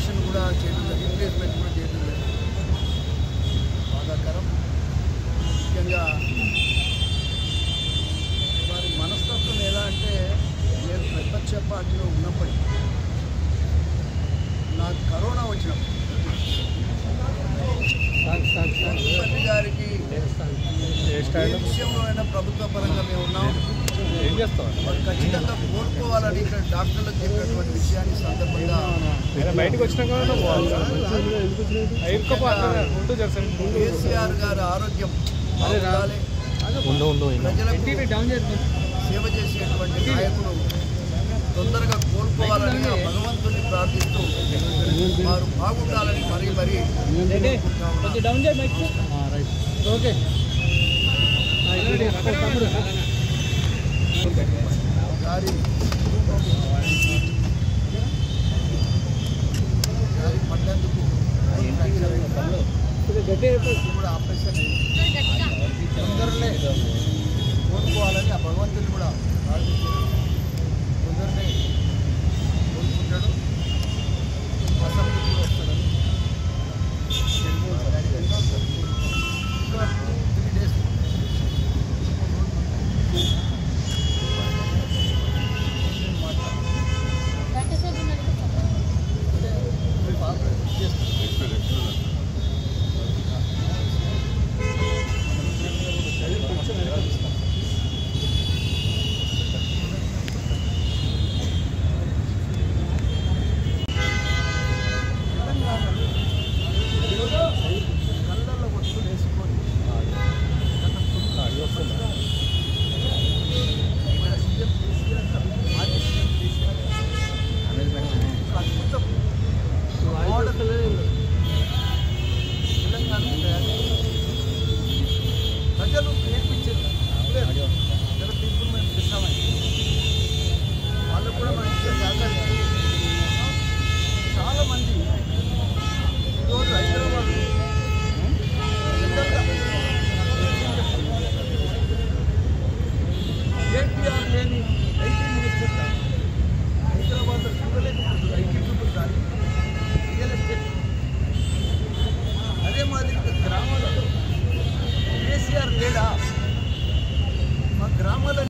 Operation కూడా చేయడం జరిగింది రీప్లేస్మెంట్ కూడా చేయడం జరిగింది బాధాకరం ముఖ్యంగా వారి మనస్తత్వం ఎలా అంటే నేను ప్రతిపక్ష పార్టీలో ఉన్నప్పటికీ నాకు కరోనా వచ్చినప్పుడు ముఖ్యమంత్రి గారికి ఏ విషయంలో అయినా ప్రభుత్వ పరంగా మేము ఉన్నాం వారు ఖచ్చితంగా కోరుకోవాలని ఇక్కడ డాక్టర్లకు చెప్పినటువంటి విషయాన్ని సందర్భంగా బయటకు వచ్చినాక కేసీఆర్ గారి ఆరోగ్యం బాగుండాలి ప్రజలకు సేవ చేసేటువంటి నాయకుడు తొందరగా కోలుకోవాలని ఆ భగవంతుని ప్రార్థిస్తూ వారు బాగుండాలని మరీ మరీ కోరుకుంటా ఉన్నాను. గారి గారి పడ్డందుకు ఫ్రాక్చర్ అయింది. కూడా ఆపరేషన్ అయింది. తొందరలే కోరుకోవాలని ఆ భగవంతుని కూడా ప్రార్థిస్తున్నాను